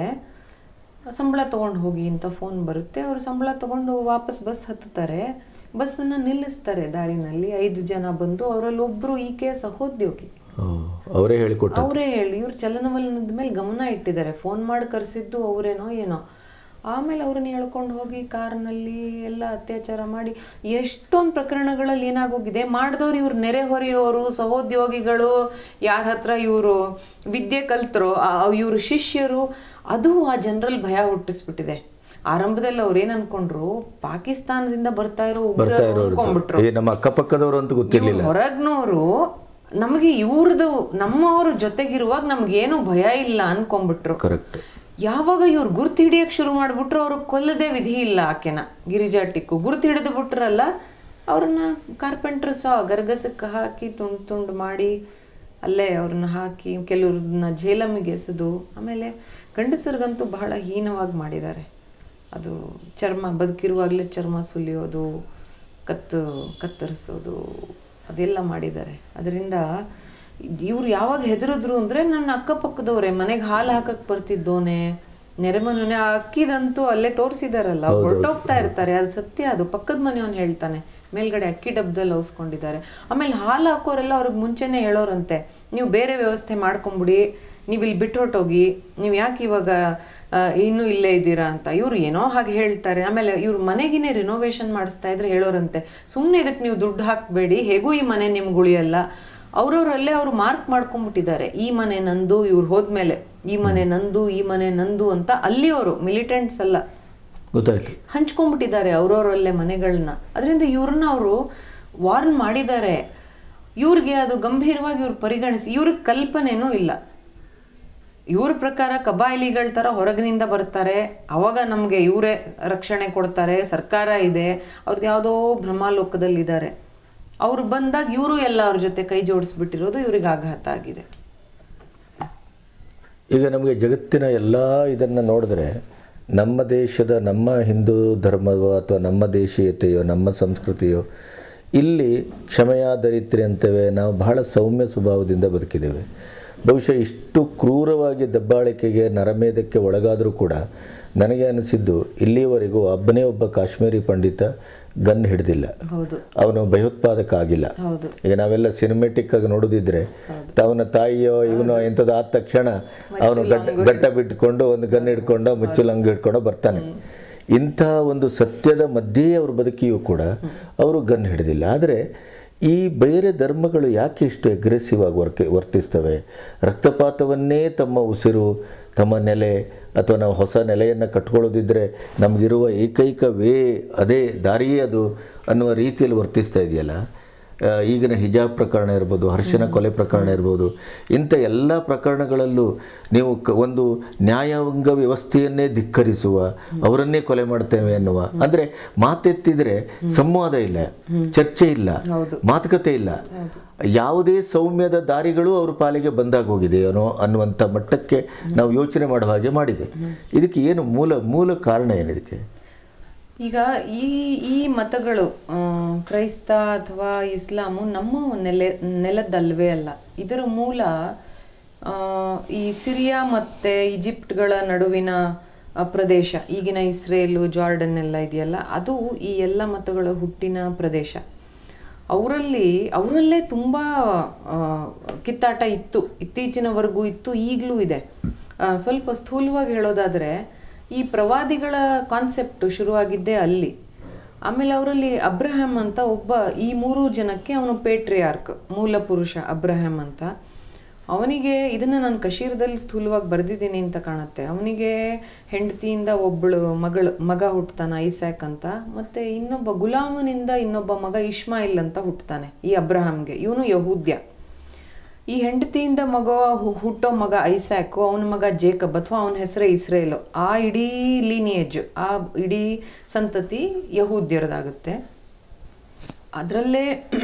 ಸಂಬಳ ತೊಗೊಂಡು ಹೋಗಿ ಅಂತ ಫೋನ್ ಬರುತ್ತೆ ಅವರು ಸಂಬಳ ತೊಗೊಂಡು ವಾಪಸ್ ಬಸ್ ಹತ್ತುತ್ತಾರೆ ಬಸ್ಸನ್ನು ನಿಲ್ಲಿಸ್ತಾರೆ ದಾರಿನಲ್ಲಿ ಐದು ಜನ ಬಂದು ಅವರಲ್ಲಿ ಒಬ್ಬರು ಈಕೆ ಸಹೋದ್ಯೋಗಿ ಓ, ಅವರೇ ಹೇಳಿಕೊಟ್ಟ ಅವರೇ ಹೇಳಿ ಇವ್ರು ಚಲನವಲನದ ಮೇಲೆ ಗಮನ ಇಟ್ಟಿದ್ದಾರೆ ಫೋನ್ ಮಾಡಿ ಕರೆಸಿದ್ದು ಅವರೇನೋ ಏನೋ ಆಮೇಲೆ ಅವ್ರನ್ನ ಹೇಳ್ಕೊಂಡು ಹೋಗಿ ಕಾರ್ನಲ್ಲಿ ಎಲ್ಲ ಅತ್ಯಾಚಾರ ಮಾಡಿ ಎಷ್ಟೊಂದು ಪ್ರಕರಣಗಳಲ್ಲಿ ಏನಾಗೋಗಿದೆ ಮಾಡಿದವ್ರು ಇವ್ರು ನೆರೆಹೊರೆಯೋರು ಸಹೋದ್ಯೋಗಿಗಳು ಯಾರ ಹತ್ರ ಇವರು ವಿದ್ಯೆ ಕಲ್ತರೋ ಇವರು ಶಿಷ್ಯರು ಅದು ಆ ಜನರಲ್ಲಿ ಭಯ ಹುಟ್ಟಿಸ್ಬಿಟ್ಟಿದೆ ಆರಂಭದಲ್ಲಿ ಅವ್ರು ಏನ್ ಅನ್ಕೊಂಡ್ರು ಪಾಕಿಸ್ತಾನದಿಂದ ಬರ್ತಾ ಇರೋ ಬರ್ತಾ ಉಗ್ರರು ಇರೋರು ಅನ್ಕೊಂಡ್ಬಿಟ್ರು ಏ ನಮ್ಮ ಅಕ್ಕಪಕ್ಕದವರು ಅಂತ ಗೊತ್ತಿರಲಿಲ್ಲ ಹೊರಗ್ನವರು ನಮಗೆ ಇವ್ರದ್ದು ನಮ್ಮವ್ರ ಜೊತೆಗಿರುವಾಗ ನಮ್ಗೇನು ಭಯ ಇಲ್ಲ ಅನ್ಕೊಂಡ್ಬಿಟ್ರು ಕರೆಕ್ಟ್ ಯಾವಾಗ ಇವ್ರು ಗುರ್ತು ಹಿಡಿಯಕ್ ಶುರು ಮಾಡ್ಬಿಟ್ರು ಅವ್ರು ಕೊಲ್ಲದೆ ವಿಧಿ ಇಲ್ಲ ಆಕೆನ ಗಿರಿಜಾ ಟಿಕ್ಕು ಗುರ್ತು ಹಿಡಿದು ಬಿಟ್ರಲ್ಲ ಅವ್ರನ್ನ ಕಾರ್ಪೆಂಟರ್ ಸಹ ಗರ್ಗಸಕ್ಕೆ ಹಾಕಿ ತುಂಡು ತುಂಡು ಮಾಡಿ ಅಲ್ಲೇ ಅವ್ರನ್ನ ಹಾಕಿ ಕೆಲವ್ರನ್ನ ಜೇಲಮ್ಮಿಗೆ ಎಸೆದು ಆಮೇಲೆ ಗಂಡಸರಿಗಂತೂ ಬಹಳ ಹೀನವಾಗಿ ಮಾಡಿದ್ದಾರೆ ಅದು ಚರ್ಮ ಬದುಕಿರುವಾಗಲೇ ಚರ್ಮ ಸುಲಿಯೋದು ಕತ್ತು ಕತ್ತರಿಸೋದು ಅದೆಲ್ಲ ಮಾಡಿದ್ದಾರೆ ಅದರಿಂದ ಇವ್ರು ಯಾವಾಗ ಹೆದರಿದ್ರು ಅಂದರೆ ನನ್ನ ಅಕ್ಕಪಕ್ಕದವ್ರೆ ಮನೆಗೆ ಹಾಲು ಹಾಕಕ್ಕೆ ಬರ್ತಿದ್ದೋನೆ ನೆರೆಮನೆ ಆ ಅಕ್ಕಿದಂತೂ ಅಲ್ಲೇ ತೋರಿಸಿದಾರಲ್ಲ ಹೊರಟೋಗ್ತಾ ಇರ್ತಾರೆ ಅದು ಸತ್ಯ ಅದು ಪಕ್ಕದ ಮನೆಯವನು ಹೇಳ್ತಾನೆ ಮೇಲ್ಗಡೆ ಅಕ್ಕಿ ಡಬ್ಬದಲ್ಲಿ ಅವಸ್ಕೊಂಡಿದ್ದಾರೆ ಆಮೇಲೆ ಹಾಲು ಹಾಕೋರೆಲ್ಲ ಅವ್ರಿಗೆ ಮುಂಚೆನೇ ಹೇಳೋರಂತೆ ನೀವು ಬೇರೆ ವ್ಯವಸ್ಥೆ ಮಾಡ್ಕೊಂಬಿಡಿ ನೀವು ಇಲ್ಲಿ ಬಿಟ್ಟು ಹೊರಟೋಗಿ ನೀವು ಯಾಕೆ ಇವಾಗ ಆ, ಇನ್ನೂ ಇಲ್ಲೇ ಇದ್ದೀರಾ ಅಂತ ಇವ್ರು ಏನೋ ಹಾಗೆ ಹೇಳ್ತಾರೆ ಆಮೇಲೆ ಇವ್ರ ಮನೆಗಿನೇ ರಿನೋವೇಷನ್ ಮಾಡಿಸ್ತಾ ಇದ್ರೆ ಹೇಳೋರಂತೆ ಸುಮ್ಮನೆ ಇದಕ್ಕೆ ನೀವು ದುಡ್ಡು ಹಾಕಬೇಡಿ ಹೇಗೂ ಈ ಮನೆ ನಿಮ್ಗೆ ಉಳಿಯಲ್ಲ ಅವ್ರವ್ರಲ್ಲೇ ಅವ್ರು ಮಾರ್ಕ್ ಮಾಡ್ಕೊಂಡ್ಬಿಟ್ಟಿದ್ದಾರೆ ಈ ಮನೆ ನಂದು ಇವ್ರು ಹೋದ್ಮೇಲೆ ಈ ಮನೆ ನಂದು ಈ ಮನೆ ನಂದು ಅಂತ ಅಲ್ಲಿ ಅವರು ಮಿಲಿಟೆಂಟ್ಸ್ ಅಲ್ಲ ಗೊತ್ತಾಯ್ತು ಹಂಚ್ಕೊಂಡ್ಬಿಟ್ಟಿದ್ದಾರೆ ಅವ್ರವ್ರಲ್ಲೇ ಮನೆಗಳನ್ನ ಅದರಿಂದ ಇವ್ರನ್ನ ಅವರು ವಾರ್ನ್ ಮಾಡಿದ್ದಾರೆ ಇವ್ರಿಗೆ ಅದು ಗಂಭೀರವಾಗಿ ಇವ್ರು ಪರಿಗಣಿಸಿ ಇವ್ರಿಗೆ ಕಲ್ಪನೆನೂ ಇಲ್ಲ ಇವ್ರ ಪ್ರಕಾರ ಕಬಾಯಿಲಿಗಳ ಥರ ಹೊರಗಿನಿಂದ ಬರ್ತಾರೆ ಅವಾಗ ನಮಗೆ ಇವರೇ ರಕ್ಷಣೆ ಕೊಡ್ತಾರೆ ಸರ್ಕಾರ ಇದೆ ಅವ್ರದ್ದು ಯಾವುದೋ ಭ್ರಮಾಲೋಕದಲ್ಲಿದ್ದಾರೆ ಅವ್ರು ಬಂದಾಗ ಇವರು ಎಲ್ಲ ಅವ್ರ ಜೊತೆ ಕೈ ಜೋಡಿಸ್ಬಿಟ್ಟಿರೋದು ಇವ್ರಿಗೆ ಆಘಾತ ಆಗಿದೆ ಈಗ ನಮಗೆ ಜಗತ್ತಿನ ಎಲ್ಲ ಇದನ್ನು ನೋಡಿದ್ರೆ ನಮ್ಮ ದೇಶದ ನಮ್ಮ ಹಿಂದೂ ಧರ್ಮವೋ ಅಥವಾ ನಮ್ಮ ದೇಶೀಯತೆಯೋ ನಮ್ಮ ಸಂಸ್ಕೃತಿಯೋ ಇಲ್ಲಿ ಕ್ಷಮೆಯಾದರಿತ್ರಿ ಅಂತೇವೆ ನಾವು ಬಹಳ ಸೌಮ್ಯ ಸ್ವಭಾವದಿಂದ ಬದುಕಿದ್ದೇವೆ ಬಹುಶಃ ಇಷ್ಟು ಕ್ರೂರವಾಗಿ ದಬ್ಬಾಳಿಕೆಗೆ ನರಮೇಧಕ್ಕೆ ಒಳಗಾದರೂ ಕೂಡ ನನಗೆ ಅನಿಸಿದ್ದು ಇಲ್ಲಿಯವರೆಗೂ ಒಬ್ಬನೇ ಒಬ್ಬ ಕಾಶ್ಮೀರಿ ಪಂಡಿತ ಗನ್ ಹಿಡಿದಿಲ್ಲ ಹೌದು ಅವನು ಭಯೋತ್ಪಾದಕ ಆಗಿಲ್ಲ ಹೌದು ಈಗ ನಾವೆಲ್ಲ ಸಿನಿಮೆಟಿಕ್ ಆಗಿ ನೋಡೋದಿದ್ರೆ ಅವನ ತಾಯಿಯೋ ಇವನೋ ಎಂಥದ್ದು ಆದ ತಕ್ಷಣ ಅವನು ಗಡ್ಡ ಗಡ್ಡ ಬಿಟ್ಕೊಂಡು ಒಂದು ಗನ್ ಹಿಡ್ಕೊಂಡು ಮುಚ್ಚಲು ಹಂಗೆ ಹಿಡ್ಕೊಂಡು ಬರ್ತಾನೆ ಇಂಥ ಒಂದು ಸತ್ಯದ ಮಧ್ಯೆ ಅವ್ರ ಬದುಕಿಯೂ ಕೂಡ ಅವರು ಗನ್ ಹಿಡಿದಿಲ್ಲ ಆದರೆ ಈ ಬೇರೆ ಧರ್ಮಗಳು ಯಾಕೆ ಇಷ್ಟು ಅಗ್ರೆಸಿವ್ ಆಗಿ ವರ್ಕ ವರ್ತಿಸ್ತವೆ ರಕ್ತಪಾತವನ್ನೇ ತಮ್ಮ ಉಸಿರು ತಮ್ಮ ನೆಲೆ ಅಥವಾ ನಾವು ಹೊಸ ನೆಲೆಯನ್ನು ಕಟ್ಕೊಳ್ಳೋದಿದ್ದರೆ ನಮಗಿರುವ ಏಕೈಕ ವೇ ಅದೇ ದಾರಿಯೇ ಅದು ಅನ್ನುವ ರೀತಿಯಲ್ಲಿ ವರ್ತಿಸ್ತಾ ಇದೆಯಲ್ಲ ಆ, ಈಗಿನ ಹಿಜಾಬ್ ಪ್ರಕರಣ ಇರ್ಬೋದು ಹರ್ಷನ ಕೊಲೆ ಪ್ರಕರಣ ಇರ್ಬೋದು ಇಂಥ ಎಲ್ಲ ಪ್ರಕರಣಗಳಲ್ಲೂ ನೀವು ಕ ಒಂದು ನ್ಯಾಯಾಂಗ ವ್ಯವಸ್ಥೆಯನ್ನೇ ಧಿಕ್ಕರಿಸುವ ಅವರನ್ನೇ ಕೊಲೆ ಮಾಡ್ತೇವೆ ಅನ್ನುವ ಅಂದರೆ ಮಾತೆತ್ತಿದ್ರೆ ಸಂವಾದ ಇಲ್ಲ ಚರ್ಚೆ ಇಲ್ಲ ಮಾತುಕತೆ ಇಲ್ಲ ಯಾವುದೇ ಸೌಮ್ಯದ ದಾರಿಗಳು ಅವ್ರ ಪಾಲಿಗೆ ಬಂದಾಗ ಹೋಗಿದೆಯೇನೋ ಅನ್ನುವಂಥ ಮಟ್ಟಕ್ಕೆ ನಾವು ಯೋಚನೆ ಮಾಡುವ ಹಾಗೆ ಮಾಡಿದೆ ಇದಕ್ಕೆ ಏನು ಮೂಲ ಮೂಲ ಕಾರಣ ಏನಿದಕ್ಕೆ ಈಗ ಈ ಈ ಮತಗಳು ಆ, ಕ್ರೈಸ್ತ ಅಥವಾ ಇಸ್ಲಾಮು ನಮ್ಮ ನೆಲೆ ನೆಲದಲ್ವೇ ಅಲ್ಲ ಇದರ ಮೂಲ ಆ, ಈ ಸಿರಿಯಾ ಮತ್ತು ಈಜಿಪ್ಟ್ಗಳ ನಡುವಿನ ಆ, ಪ್ರದೇಶ ಈಗಿನ ಇಸ್ರೇಲು ಜಾರ್ಡನ್ ಎಲ್ಲ ಇದೆಯಲ್ಲ ಅದು ಈ ಎಲ್ಲ ಮತಗಳ ಹುಟ್ಟಿನ ಪ್ರದೇಶ ಅವರಲ್ಲಿ ಅವರಲ್ಲೇ ತುಂಬ ಕಿತ್ತಾಟ ಇತ್ತು ಇತ್ತೀಚಿನವರೆಗೂ ಇತ್ತು ಈಗಲೂ ಇದೆ ಆ, ಸ್ವಲ್ಪ ಸ್ಥೂಲವಾಗಿ ಹೇಳೋದಾದರೆ ಈ ಪ್ರವಾದಿಗಳ ಕಾನ್ಸೆಪ್ಟ್ ಶುರುವಾಗಿದ್ದೇ ಅಲ್ಲಿ ಆಮೇಲೆ ಅವರಲ್ಲಿ ಅಬ್ರಹಾಂ ಅಂತ ಒಬ್ಬ ಈ ಮೂರು ಜನಕ್ಕೆ ಅವನು ಪೇಟ್ರಿಯಾರ್ಕ್ ಮೂಲ ಪುರುಷ ಅಬ್ರಹಾಂ ಅಂತ ಅವನಿಗೆ ಇದನ್ನು ನಾನು ಕಶೀರದಲ್ಲಿ ಸ್ಥೂಲವಾಗಿ ಬರೆದಿದ್ದೀನಿ ಅಂತ ಕಾಣುತ್ತೆ ಅವನಿಗೆ ಹೆಂಡತಿಯಿಂದ ಒಬ್ಬಳು ಮಗಳು ಮಗ ಹುಟ್ಟತಾನೆ ಐಸ್ಯಾಕ್ ಅಂತ ಮತ್ತು ಇನ್ನೊಬ್ಬ ಗುಲಾಮನಿಂದ ಇನ್ನೊಬ್ಬ ಮಗ ಇಶ್ಮಾಯಿಲ್ ಅಂತ ಹುಟ್ಟತಾನೆ ಈ ಅಬ್ರಹಾಂಗೆ ಇವನು ಯಹೂದ್ಯ ಈ ಹೆಂಡತಿಯಿಂದ ಮಗ ಹು- ಹುಟ್ಟೋ ಮಗ ಐಸ್ಯಾಕು ಅವನ ಮಗ ಜೇಕಬ್ ಅಥವಾ ಅವನ ಹೆಸರೇ ಇಸ್ರೇಲು ಆ ಇಡೀ ಲೀನಿಯೇಜ್ ಆ ಇಡೀ ಸಂತತಿ ಯಹೂದ್ಯರದಾಗುತ್ತೆ ಅದರಲ್ಲೇ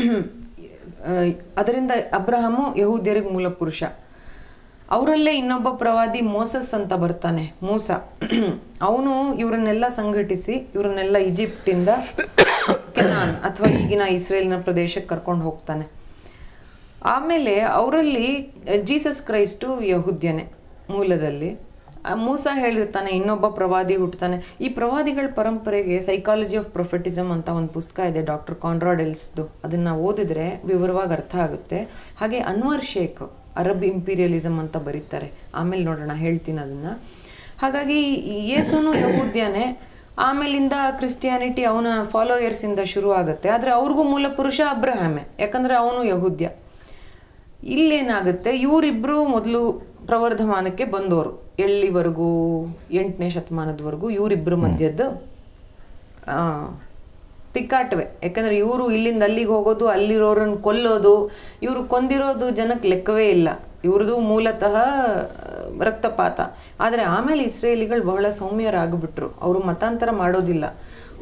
ಅದರಿಂದ ಅಬ್ರಹಾಮು ಯಹೂದ್ಯರಿಗೆ ಮೂಲ ಪುರುಷ ಅವರಲ್ಲೇ ಇನ್ನೊಬ್ಬ ಪ್ರವಾದಿ ಮೋಸಸ್ ಅಂತ ಬರ್ತಾನೆ ಮೂಸ ಅವನು ಇವರನ್ನೆಲ್ಲ ಸಂಘಟಿಸಿ ಇವರನ್ನೆಲ್ಲ ಈಜಿಪ್ಟಿಂದ ಕೆನಾನ್ ಅಥವಾ ಈಗಿನ ಇಸ್ರೇಲ್ನ ಪ್ರದೇಶಕ್ಕೆ ಕರ್ಕೊಂಡು ಹೋಗ್ತಾನೆ ಆಮೇಲೆ ಅವರಲ್ಲಿ ಜೀಸಸ್ ಕ್ರೈಸ್ಟು ಯಹುದ್ಯನೇ ಮೂಲದಲ್ಲಿ ಆ ಮೂಸ ಹೇಳಿರ್ತಾನೆ ಇನ್ನೊಬ್ಬ ಪ್ರವಾದಿ ಹುಟ್ಟುತ್ತಾನೆ ಈ ಪ್ರವಾದಿಗಳ ಪರಂಪರೆಗೆ ಸೈಕಾಲಜಿ ಆಫ್ ಪ್ರೊಫೆಟಿಸಮ್ ಅಂತ ಒಂದು ಪುಸ್ತಕ ಇದೆ ಡಾಕ್ಟರ್ ಕಾನ್ರಾಡ್ ಎಲ್ಸ್ದು ಅದನ್ನು ಓದಿದ್ರೆ ವಿವರವಾಗಿ ಅರ್ಥ ಆಗುತ್ತೆ ಹಾಗೆ ಅನ್ವರ್ ಶೇಖ್ ಅರಬ್ ಇಂಪೀರಿಯಲಿಸಮ್ ಅಂತ ಬರೀತಾರೆ ಆಮೇಲೆ ನೋಡೋಣ ಹೇಳ್ತೀನಿ ಅದನ್ನು ಹಾಗಾಗಿ ಈ ಯೇಸುನು ಯಹೂದ್ಯನೇ ಆಮೇಲಿಂದ ಕ್ರಿಸ್ಟಿಯಾನಿಟಿ ಅವನ ಫಾಲೋಯರ್ಸಿಂದ ಶುರು ಆಗುತ್ತೆ ಆದರೆ ಅವ್ರಿಗೂ ಮೂಲ ಪುರುಷ ಅಬ್ರಹಾಮೆ ಯಾಕಂದರೆ ಅವನು ಯಹೂದ್ಯ ಇಲ್ಲೇನಾಗುತ್ತೆ ಇವರಿಬ್ಬರು ಮೊದಲು ಪ್ರವರ್ಧಮಾನಕ್ಕೆ ಬಂದವರು ಎಳ್ಳಿವರೆಗೂ ಎಂಟನೇ ಶತಮಾನದವರೆಗೂ ಇವರಿಬ್ಬರ ಮಧ್ಯದ್ದು ಆ, ತಿಕ್ಕಾಟವೆ ಯಾಕಂದ್ರೆ ಇವರು ಇಲ್ಲಿಂದ ಅಲ್ಲಿಗೆ ಹೋಗೋದು ಅಲ್ಲಿರೋರನ್ನ ಕೊಲ್ಲೋದು ಇವರು ಕೊಂದಿರೋದು ಜನಕ್ಕೆ ಲೆಕ್ಕವೇ ಇಲ್ಲ ಇವ್ರದ್ದು ಮೂಲತಃ ಆ, ರಕ್ತಪಾತ ಆದರೆ ಆಮೇಲೆ ಇಸ್ರೇಲಿಗಳು ಬಹಳ ಸೌಮ್ಯರಾಗ್ಬಿಟ್ರು ಅವರು ಮತಾಂತರ ಮಾಡೋದಿಲ್ಲ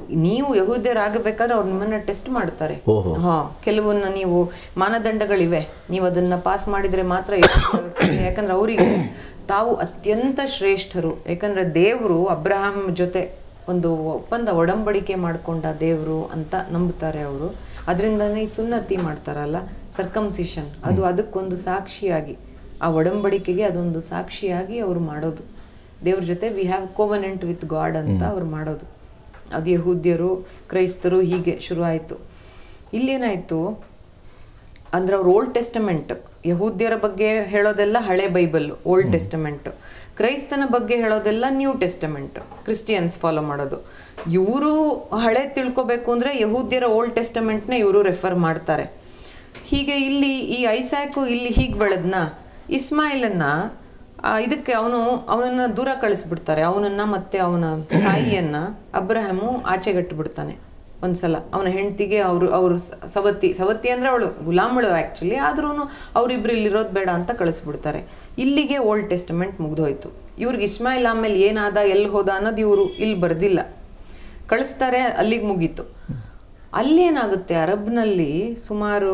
ನೀವು ಯಹೂದ್ಯರಾಗಬೇಕಾದ್ರೆ ಅವ್ರು ನಿಮ್ಮನ್ನ ಟೆಸ್ಟ್ ಮಾಡ್ತಾರೆ ಓಹೋ. ಹಾ ಕೆಲವನ್ನ ನೀವು ಮಾನದಂಡಗಳಿವೆ ನೀವು ಅದನ್ನ ಪಾಸ್ ಮಾಡಿದ್ರೆ ಮಾತ್ರ ಯಹೂದ್ಯರಾಗಕ್ಕೆ ಸಾಧ್ಯ. ಯಾಕಂದ್ರೆ ಅವರಿಗೆ ತಾವು ಅತ್ಯಂತ ಶ್ರೇಷ್ಠರು ಯಾಕಂದ್ರೆ ದೇವರು ಅಬ್ರಹಾಂ ಜೊತೆ ಒಂದು ಒಪ್ಪಂದ ಒಡಂಬಡಿಕೆ ಮಾಡ್ಕೊಂಡ ದೇವರು ಅಂತ ನಂಬುತ್ತಾರೆ ಅವರು ಅದರಿಂದನೇ ಈ ಸುನ್ನತಿ ಮಾಡ್ತಾರಲ್ಲ ಸರ್ಕಮ್ಸಿಷನ್ ಅದು ಅದಕ್ಕೊಂದು ಸಾಕ್ಷಿಯಾಗಿ ಆ ಒಡಂಬಡಿಕೆಗೆ ಅದೊಂದು ಸಾಕ್ಷಿಯಾಗಿ ಅವರು ಮಾಡೋದು ದೇವ್ರ ಜೊತೆ we have covenant with God ಅಂತ ಅವ್ರು ಮಾಡೋದು ಅದು ಯಹೂದ್ಯರು ಕ್ರೈಸ್ತರು ಹೀಗೆ ಶುರು ಆಯಿತು ಇಲ್ಲೇನಾಯಿತು ಅಂದ್ರೆ ಅವ್ರು ಓಲ್ಡ್ ಟೆಸ್ಟಮೆಂಟ್ ಯಹೂದ್ಯರ ಬಗ್ಗೆ ಹೇಳೋದೆಲ್ಲ ಹಳೆ ಬೈಬಲ್ ಓಲ್ಡ್ ಟೆಸ್ಟಮೆಂಟ್ ಕ್ರೈಸ್ತನ ಬಗ್ಗೆ ಹೇಳೋದೆಲ್ಲ ನ್ಯೂ ಟೆಸ್ಟಮೆಂಟ್ ಕ್ರಿಸ್ಟಿಯನ್ಸ್ ಫಾಲೋ ಮಾಡೋದು ಇವರು ಹಳೆ ತಿಳ್ಕೊಬೇಕು ಅಂದರೆ ಯಹೂದ್ಯರ ಓಲ್ಡ್ ಟೆಸ್ಟಮೆಂಟ್ನ ಇವರು ರೆಫರ್ ಮಾಡ್ತಾರೆ ಹೀಗೆ ಇಲ್ಲಿ ಈ ಐಸಾಕು ಇಲ್ಲಿ ಹೀಗೆ ಬೆಳೆದ್ನ ಇಸ್ಮಾಯಿಲನ್ನ ಆ, ಇದಕ್ಕೆ ಅವನು ಅವನನ್ನ ದೂರ ಕಳಿಸ್ಬಿಡ್ತಾರೆ ಅವನನ್ನ ಮತ್ತೆ ಅವನ ತಾಯಿಯನ್ನ ಅಬ್ರಹಮು ಆಚೆಗಟ್ಟಿಬಿಡ್ತಾನೆ ಒಂದ್ಸಲ ಅವನ ಹೆಂಡತಿಗೆ ಅವರು ಅವರು ಸವತಿ ಸವತಿ ಅಂದ್ರೆ ಅವಳು ಗುಲಾಮಳು ಆ್ಯಕ್ಚುಲಿ ಆದ್ರೂ ಅವರಿಬ್ರು ಇಲ್ಲಿರೋದು ಬೇಡ ಅಂತ ಕಳಿಸ್ಬಿಡ್ತಾರೆ ಇಲ್ಲಿಗೆ ಓಲ್ಡ್ ಟೆಸ್ಟಮೆಂಟ್ ಮುಗ್ದೋಯ್ತು ಇವ್ರಿಗೆ ಇಸ್ಮಾಯಿಲ್ ಆಮೇಲೆ ಏನಾದ ಎಲ್ಲಿ ಹೋದ ಅನ್ನೋದು ಇವರು ಇಲ್ಲಿ ಬರ್ದಿಲ್ಲ ಕಳಿಸ್ತಾರೆ ಅಲ್ಲಿಗೆ ಮುಗೀತು ಅಲ್ಲೇನಾಗುತ್ತೆ ಅರಬ್ನಲ್ಲಿ ಸುಮಾರು